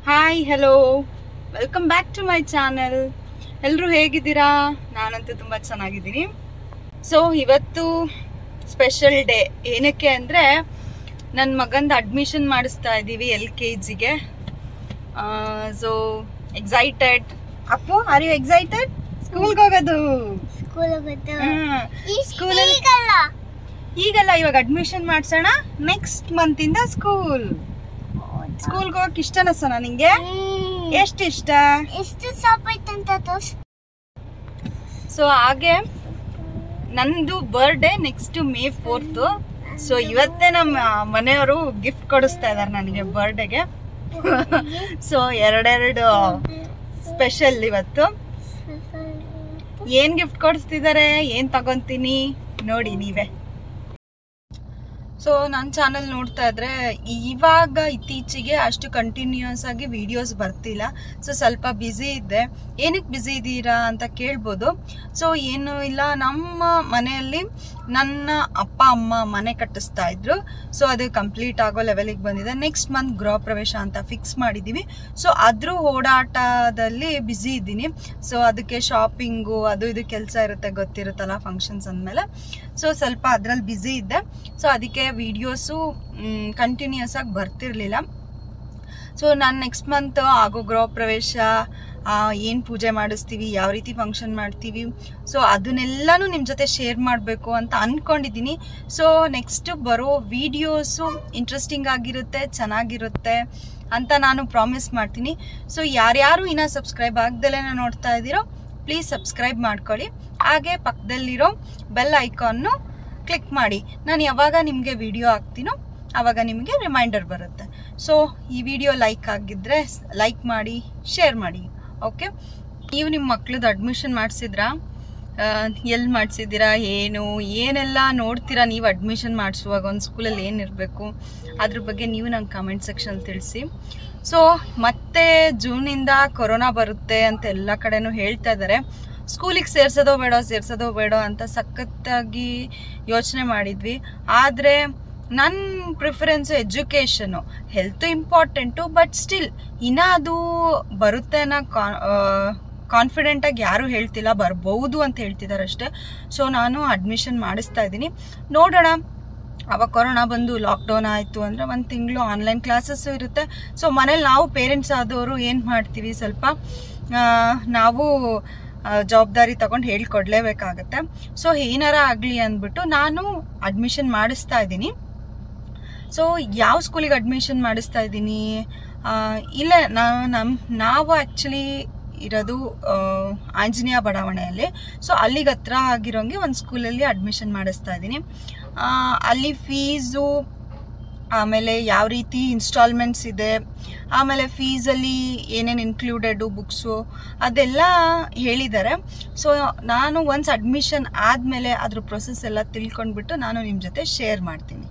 hi hello welcome back to my channel ಎಲ್ಲರೂ ಹೇಗಿದ್ದೀರಾ ನಾನಂತೂ ತುಂಬ ಚೆನ್ನಾಗಿದ್ದೀನಿ ಸೊ ಇವತ್ತು ಸ್ಪೆಷಲ್ ಡೇ ಏನಕ್ಕೆ ಅಂದರೆ ನನ್ನ ಮಗಂದು ಅಡ್ಮಿಷನ್ ಮಾಡಿಸ್ತಾ ಇದ್ದೀವಿ ಎಲ್ ಕೆ ಜಿಗೆ so excited Appu are you excited ಸ್ಕೂಲ್ಗೆ ಹೋಗೋದು ಸ್ಕೂಲ್ ಬಂತು ಸ್ಕೂಲಲ್ಲಿ ಈಗಲ್ಲ ಈಗಲ್ಲ ಇವಾಗ ಅಡ್ಮಿಷನ್ ಮಾಡ್ಸೋಣ ನೆಕ್ಸ್ಟ್ ಮಂತಿಂದ ಸ್ಕೂಲ್ ಸ್ಕೂಲ್ಗೆ ಹೋಗಕ್ಕೆ ಇಷ್ಟನಾ ಸನ ನಿಂಗೆ ಎಷ್ಟು ಇಷ್ಟ ಎಷ್ಟು ಸಾಪ್ ಐತಂತ ತೋರ್ಸ್ ಸೊ ಹಾಗೆ ನಂದು birthday next May fourth so ಇವತ್ತೇ ನಮ್ಮ ಮನೆಯವರು ಗಿಫ್ಟ್ ಕೊಡಿಸ್ತಾ ಇದಾರೆ ನನಗೆ ಬರ್ಡೇಗೆ ಸೊ ಎರಡೆರಡು ಸ್ಪೆಷಲ್ ಇವತ್ತು ಏನ್ ಗಿಫ್ಟ್ ಕೊಡಿಸ್ತಿದ್ದಾರೆ ಏನ್ ತಗೊಂತೀನಿ ನೋಡಿ ನೀವೇ ಸೊ ನನ್ನ ಚಾನಲ್ ನೋಡ್ತಾ ಇದ್ರೆ ಇವಾಗ ಇತ್ತೀಚೆಗೆ ಅಷ್ಟು ಕಂಟಿನ್ಯೂಸ್ ಆಗಿ ವಿಡಿಯೋಸ್ ಬರ್ತಿಲ್ಲ ಸೊ ಸ್ವಲ್ಪ ಬ್ಯುಸಿ ಇದ್ದೆ ಏನಕ್ಕೆ ಬ್ಯುಸಿ ಇದ್ದೀರಾ ಅಂತ ಕೇಳ್ಬೋದು ಸೊ ಏನು ಇಲ್ಲ ನಮ್ಮ ಮನೆಯಲ್ಲಿ ನನ್ನ ಅಪ್ಪ ಅಮ್ಮ ಮನೆ ಕಟ್ಟಿಸ್ತಾ ಇದ್ರು ಸೊ ಅದು ಕಂಪ್ಲೀಟ್ ಆಗೋ ಲೆವೆಲಿಗೆ ಬಂದಿದೆ ನೆಕ್ಸ್ಟ್ ಮಂತ್ ಗೃಹ ಪ್ರವೇಶ ಅಂತ ಫಿಕ್ಸ್ ಮಾಡಿದ್ದೀವಿ ಸೊ ಅದ್ರ ಓಡಾಟದಲ್ಲಿ ಬ್ಯುಸಿ ಇದ್ದೀನಿ ಸೊ ಅದಕ್ಕೆ ಶಾಪಿಂಗು ಅದು ಇದು ಕೆಲಸ ಇರುತ್ತೆ ಗೊತ್ತಿರುತ್ತಲ್ಲ ಫಂಕ್ಷನ್ಸ್ ಅಂದಮೇಲೆ ಸೊ ಸ್ವಲ್ಪ ಅದ್ರಲ್ಲಿ ಬ್ಯುಸಿ ಇದ್ದೆ ಸೊ ಅದಕ್ಕೆ ವಿಡಿಯೋಸು ಕಂಟಿನ್ಯೂಸ್ ಆಗಿ ಬರ್ತಿರ್ಲಿಲ್ಲ ಸೊ ನಾನು ನೆಕ್ಸ್ಟ್ ಮಂತ್ ಆಗೋ ಗೃಹ ಪ್ರವೇಶ ಏನು ಪೂಜೆ ಮಾಡಿಸ್ತೀವಿ ಯಾವ ರೀತಿ ಫಂಕ್ಷನ್ ಮಾಡ್ತೀವಿ ಸೊ ಅದನ್ನೆಲ್ಲನೂ ನಿಮ್ಮ ಜೊತೆ ಶೇರ್ ಮಾಡಬೇಕು ಅಂತ ಅಂದ್ಕೊಂಡಿದ್ದೀನಿ ಸೊ ನೆಕ್ಸ್ಟ್ ಬರೋ ವಿಡಿಯೋಸು ಇಂಟ್ರೆಸ್ಟಿಂಗ್ ಆಗಿರುತ್ತೆ ಚೆನ್ನಾಗಿರುತ್ತೆ ಅಂತ ನಾನು ಪ್ರಾಮಿಸ್ ಮಾಡ್ತೀನಿ ಸೊ ಯಾರ್ಯಾರು ಇನ್ನೂ ಸಬ್ಸ್ಕ್ರೈಬ್ ಆಗ್ದಲೇ ನೋಡ್ತಾ ಇದ್ದೀರೋ ಪ್ಲೀಸ್ ಸಬ್ಸ್ಕ್ರೈಬ್ ಮಾಡ್ಕೊಳ್ಳಿ ಹಾಗೆ ಪಕ್ಕದಲ್ಲಿರೋ ಬೆಲ್ ಐಕಾನ್ನು ಕ್ಲಿಕ್ ಮಾಡಿ ನಾನು ಯಾವಾಗ ನಿಮಗೆ ವಿಡಿಯೋ ಹಾಕ್ತೀನೋ ಆವಾಗ ನಿಮಗೆ ರಿಮೈಂಡರ್ ಬರುತ್ತೆ ಸೊ ಈ ವಿಡಿಯೋ ಲೈಕ್ ಆಗಿದ್ರೆ ಲೈಕ್ ಮಾಡಿ ಶೇರ್ ಮಾಡಿ ಓಕೆ ನೀವು ನಿಮ್ಮ ಮಕ್ಳದ್ದು ಅಡ್ಮಿಷನ್ ಮಾಡಿಸಿದ್ರಾ ಎಲ್ಲಿ ಮಾಡಿಸಿದ್ದೀರಾ ಏನು ಏನೆಲ್ಲ ನೋಡ್ತೀರಾ ನೀವು ಅಡ್ಮಿಷನ್ ಮಾಡಿಸುವಾಗ ಒಂದು ಸ್ಕೂಲಲ್ಲಿ ಏನಿರಬೇಕು ಅದ್ರ ಬಗ್ಗೆ ನೀವು ನಂಗೆ ಕಮೆಂಟ್ ಸೆಕ್ಷನ್ ತಿಳಿಸಿ ಸೊ ಮತ್ತೆ ಜೂನಿಂದ ಕೊರೋನಾ ಬರುತ್ತೆ ಅಂತ ಎಲ್ಲ ಕಡೆನೂ ಹೇಳ್ತಾ ಇದ್ದಾರೆ ಸ್ಕೂಲಿಗೆ ಸೇರ್ಸೋದೋ ಬೇಡ ಸೇರ್ಸೋದೋ ಬೇಡ ಅಂತ ಸಖತ್ತಾಗಿ ಯೋಚನೆ ಮಾಡಿದ್ವಿ ಆದರೆ ನನ್ನ preference education health important but still ಇನ್ನೂ ಅದು ಬರುತ್ತೆ ಅನ್ನೋ ಕಾನ್ಫಿಡೆಂಟಾಗಿ ಯಾರೂ ಹೇಳ್ತಿಲ್ಲ ಬರ್ಬೋದು ಅಂತ ಹೇಳ್ತಿದ್ದಾರೆ ಅಷ್ಟೇ ಸೊ ನಾನು ಅಡ್ಮಿಷನ್ ಮಾಡಿಸ್ತಾ ಇದ್ದೀನಿ ನೋಡೋಣ ಅವಾಗ ಕೊರೋನಾ ಬಂದು ಲಾಕ್ಡೌನ್ ಆಯಿತು ಅಂದರೆ ಒಂದು ತಿಂಗಳು ಆನ್ಲೈನ್ ಕ್ಲಾಸಸ್ಸು ಇರುತ್ತೆ ಸೊ ಮನೇಲಿ ನಾವು ಪೇರೆಂಟ್ಸ್ ಆದವರು ಏನು ಮಾಡ್ತೀವಿ ಸ್ವಲ್ಪ ನಾವು ಜವಾಬ್ದಾರಿ ತಗೊಂಡು ಹೇಳ್ಕೊಡ್ಲೇಬೇಕಾಗತ್ತೆ ಸೊ ಏನಾರ ಆಗಲಿ ಅಂದ್ಬಿಟ್ಟು ನಾನು ಅಡ್ಮಿಷನ್ ಮಾಡಿಸ್ತಾ ಇದ್ದೀನಿ ಸೊ ಯಾವ ಸ್ಕೂಲಿಗೆ ಅಡ್ಮಿಷನ್ ಮಾಡಿಸ್ತಾ ಇದ್ದೀನಿ ಇಲ್ಲ ನಾವು ನಮ್ಮ ನಾವು ಆ್ಯಕ್ಚುಲಿ ಇರೋದು ಆಂಜನೇಯ ಬಡಾವಣೆಯಲ್ಲಿ ಸೊ ಅಲ್ಲಿಗೆ ಹತ್ರ ಆಗಿರೋಂಗೆ ಒಂದು ಸ್ಕೂಲಲ್ಲಿ ಅಡ್ಮಿಷನ್ ಮಾಡಿಸ್ತಾ ಇದ್ದೀನಿ ಅಲ್ಲಿ ಫೀಸು ಆಮೇಲೆ ಯಾವ ರೀತಿ ಇನ್ಸ್ಟಾಲ್ಮೆಂಟ್ಸ್ ಇದೆ ಆಮೇಲೆ ಫೀಸಲ್ಲಿ ಏನೇನು ಇನ್ಕ್ಲೂಡೆಡು ಬುಕ್ಸು ಅದೆಲ್ಲ ಹೇಳಿದ್ದಾರೆ ಸೊ ನಾನು ಒನ್ಸ್ ಅಡ್ಮಿಷನ್ ಆದಮೇಲೆ ಅದ್ರ ಪ್ರೊಸೆಸ್ ಎಲ್ಲ ತಿಳ್ಕೊಂಡ್ಬಿಟ್ಟು ನಾನು ನಿಮ್ಮ ಜೊತೆ ಶೇರ್ ಮಾಡ್ತೀನಿ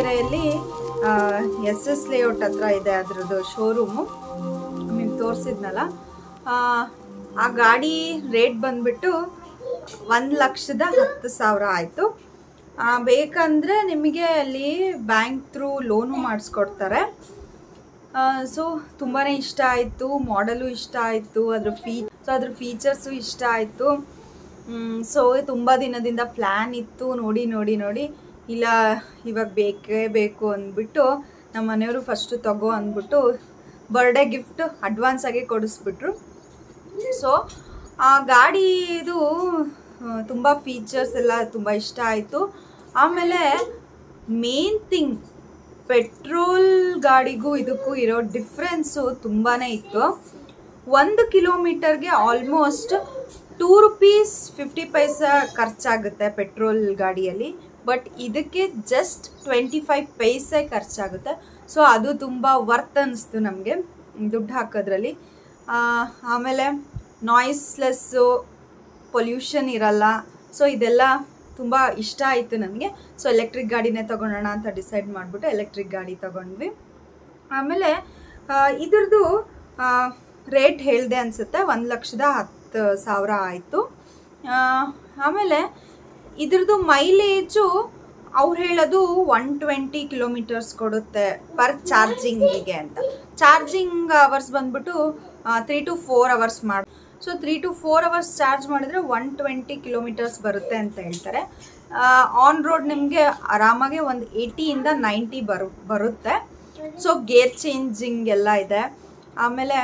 ದಾವಣಗೆರೆಯಲ್ಲಿ ಎಸ್ ಎಸ್ ಲೇಔಟ್ ಹತ್ರ ಇದೆ ಅದ್ರದ್ದು ಶೋರೂಮು ನಿಮಗೆ ತೋರಿಸಿದ್ನಲ್ಲ ಆ ಗಾಡಿ ರೇಟ್ ಬಂದ್ಬಿಟ್ಟು ಒಂದು ಲಕ್ಷದ ಹತ್ತು ಸಾವಿರ ಆಯಿತು ಬೇಕಂದರೆ ನಿಮಗೆ ಅಲ್ಲಿ ಬ್ಯಾಂಕ್ ಥ್ರೂ ಲೋನು ಮಾಡಿಸ್ಕೊಡ್ತಾರೆ ಸೊ ತುಂಬಾ ಇಷ್ಟ ಆಯಿತು ಮಾಡಲು ಇಷ್ಟ ಆಯಿತು ಅದ್ರ ಫೀ ಸೊ ಅದ್ರ ಫೀಚರ್ಸು ಇಷ್ಟ ಆಯಿತು ಸೊ ತುಂಬ ದಿನದಿಂದ ಪ್ಲ್ಯಾನ್ ಇತ್ತು ನೋಡಿ ನೋಡಿ ನೋಡಿ ಇಲ್ಲ ಇವಾಗ ಬೇಕೇ ಬೇಕು ಅಂದ್ಬಿಟ್ಟು ನಮ್ಮ ಮನೆಯವರು ಫಸ್ಟು ತಗೋ ಅಂದ್ಬಿಟ್ಟು ಬರ್ಡೇ ಗಿಫ್ಟ್ ಅಡ್ವಾನ್ಸ್ ಆಗಿ ಕೊಡಿಸ್ಬಿಟ್ರು ಸೊ ಆ ಗಾಡಿದು ತುಂಬ ಫೀಚರ್ಸ್ ಎಲ್ಲ ತುಂಬ ಇಷ್ಟ ಆಯಿತು ಆಮೇಲೆ ಮೇನ್ ಥಿಂಗ್ ಪೆಟ್ರೋಲ್ ಗಾಡಿಗೂ ಇದಕ್ಕೂ ಇರೋ ಡಿಫ್ರೆನ್ಸು ತುಂಬಾ ಇತ್ತು ಒಂದು ಕಿಲೋಮೀಟರ್ಗೆ almost two rupees fifty paisa ಖರ್ಚಾಗುತ್ತೆ ಪೆಟ್ರೋಲ್ ಗಾಡಿಯಲ್ಲಿ ಬಟ್ ಇದಕ್ಕೆ ಜಸ್ಟ್ ಟ್ವೆಂಟಿ ಫೈವ್ ಪೈಸೆ ಖರ್ಚಾಗುತ್ತೆ ಸೊ ಅದು ತುಂಬ ವರ್ತ್ ಅನ್ನಿಸ್ತು ನಮಗೆ ದುಡ್ಡು ಹಾಕೋದ್ರಲ್ಲಿ ಆಮೇಲೆ ನಾಯ್ಸ್ಲೆಸ್ಸು ಪೊಲ್ಯೂಷನ್ ಇರಲ್ಲ ಸೊ ಇದೆಲ್ಲ ತುಂಬ ಇಷ್ಟ ಆಯಿತು ನನಗೆ ಸೊ ಎಲೆಕ್ಟ್ರಿಕ್ ಗಾಡಿನೇ ತೊಗೊಳೋಣ ಅಂತ ಡಿಸೈಡ್ ಮಾಡಿಬಿಟ್ಟು ಎಲೆಕ್ಟ್ರಿಕ್ ಗಾಡಿ ತೊಗೊಂಡ್ವಿ ಆಮೇಲೆ ಇದ್ರದ್ದು ರೇಟ್ ಹೇಳಿದೆ ಅನಿಸುತ್ತೆ ಒಂದು ಲಕ್ಷದ ಹತ್ತು ಸಾವಿರ ಆಯಿತು ಆಮೇಲೆ ಇದ್ರದ್ದು ಮೈಲೇಜು ಅವ್ರು ಹೇಳೋದು ಒನ್ ಟ್ವೆಂಟಿ ಕಿಲೋಮೀಟರ್ಸ್ ಕೊಡುತ್ತೆ ಪರ್ ಚಾರ್ಜಿಂಗಿಗೆ ಅಂತ ಚಾರ್ಜಿಂಗ್ ಅವರ್ಸ್ ಬಂದ್ಬಿಟ್ಟು ತ್ರೀ ಟು ಫೋರ್ ಅವರ್ಸ್ ಮಾಡಿ so three to four hours charge ಮಾಡಿದ್ರೆ ಒನ್ ಟ್ವೆಂಟಿ ಕಿಲೋಮೀಟರ್ಸ್ ಬರುತ್ತೆ ಅಂತ ಹೇಳ್ತಾರೆ ಆನ್ ರೋಡ್ ನಿಮಗೆ ಆರಾಮಾಗಿ ಒಂದು ಏಯ್ಟಿಯಿಂದ ನೈಂಟಿ ಬರು ಬರುತ್ತೆ ಸೊ ಗೇರ್ ಚೇಂಜಿಂಗ್ ಎಲ್ಲ ಇದೆ ಆಮೇಲೆ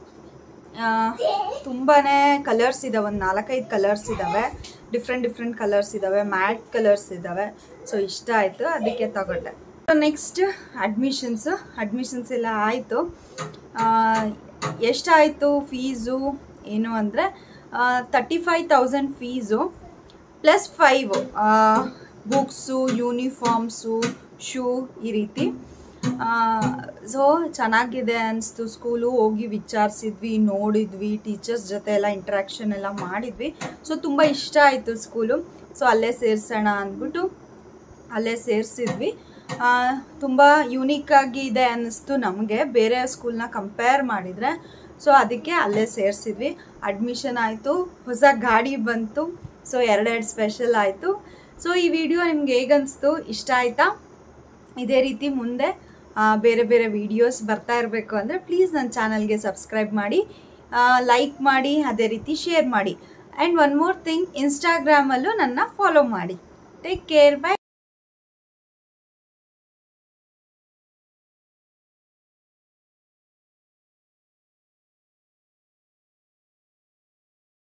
ತುಂಬಾ ಕಲರ್ಸ್ ಇದಾವೆ ಒಂದು ನಾಲ್ಕೈದು ಕಲರ್ಸ್ ಇದ್ದಾವೆ ಡಿಫ್ರೆಂಟ್ ಡಿಫ್ರೆಂಟ್ ಕಲರ್ಸ್ ಇದ್ದಾವೆ ಮ್ಯಾಟ್ ಕಲರ್ಸ್ ಇದ್ದಾವೆ ಸೊ ಇಷ್ಟ ಆಯಿತು ಅದಕ್ಕೆ ತಗೊಂಡೆ ನೆಕ್ಸ್ಟ್ ಅಡ್ಮಿಷನ್ಸು ಅಡ್ಮಿಷನ್ಸ್ ಎಲ್ಲ ಆಯಿತು ಎಷ್ಟಾಯಿತು ಫೀಸು ಏನು ಅಂದರೆ thirty five thousand fees plus five books uniforms shoe ಈ ರೀತಿ ಸೊ ಚೆನ್ನಾಗಿದೆ ಅನಿಸ್ತು ಸ್ಕೂಲು ಹೋಗಿ ವಿಚಾರಿಸಿದ್ವಿ ನೋಡಿದ್ವಿ ಟೀಚರ್ಸ್ ಜೊತೆ ಎಲ್ಲ ಇಂಟ್ರ್ಯಾಕ್ಷನ್ ಎಲ್ಲ ಮಾಡಿದ್ವಿ ಸೊ ತುಂಬ ಇಷ್ಟ ಆಯಿತು ಸ್ಕೂಲು ಸೊ ಅಲ್ಲೇ ಸೇರಿಸೋಣ ಅಂದ್ಬಿಟ್ಟು ಅಲ್ಲೇ ಸೇರಿಸಿದ್ವಿ ತುಂಬ ಯೂನಿಕ್ಕಾಗಿ ಇದೆ ಅನ್ನಿಸ್ತು ನಮಗೆ ಬೇರೆ ಸ್ಕೂಲ್ನ ಕಂಪೇರ್ ಮಾಡಿದರೆ ಸೊ ಅದಕ್ಕೆ ಅಲ್ಲೇ ಸೇರಿಸಿದ್ವಿ ಅಡ್ಮಿಷನ್ ಆಯಿತು ಹೊಸ ಗಾಡಿ ಬಂತು ಸೊ ಎರಡೆರಡು ಸ್ಪೆಷಲ್ ಆಯಿತು ಸೊ ಈ ವಿಡಿಯೋ ನಿಮ್ಗೆ ಹೇಗನ್ನಿಸ್ತು ಇಷ್ಟ ಆಯಿತಾ ಇದೇ ರೀತಿ ಮುಂದೆ ಬೇರೆ ಬೇರೆ ವಿಡಿಯೋಸ್ ಬರ್ತಾ ಇರಬೇಕು ಅಂದರೆ ಪ್ಲೀಸ್ ನನ್ನ ಚಾನಲ್ಗೆ ಸಬ್ಸ್ಕ್ರೈಬ್ ಮಾಡಿ ಲೈಕ್ ಮಾಡಿ ಅದೇ ರೀತಿ ಶೇರ್ ಮಾಡಿ ಆ್ಯಂಡ್ ಒನ್ ಮೋರ್ ಥಿಂಗ್ ಇನ್ಸ್ಟಾಗ್ರಾಮಲ್ಲೂ ನನ್ನ ಫಾಲೋ ಮಾಡಿ ಟೇಕ್ ಕೇರ್ ಬೈ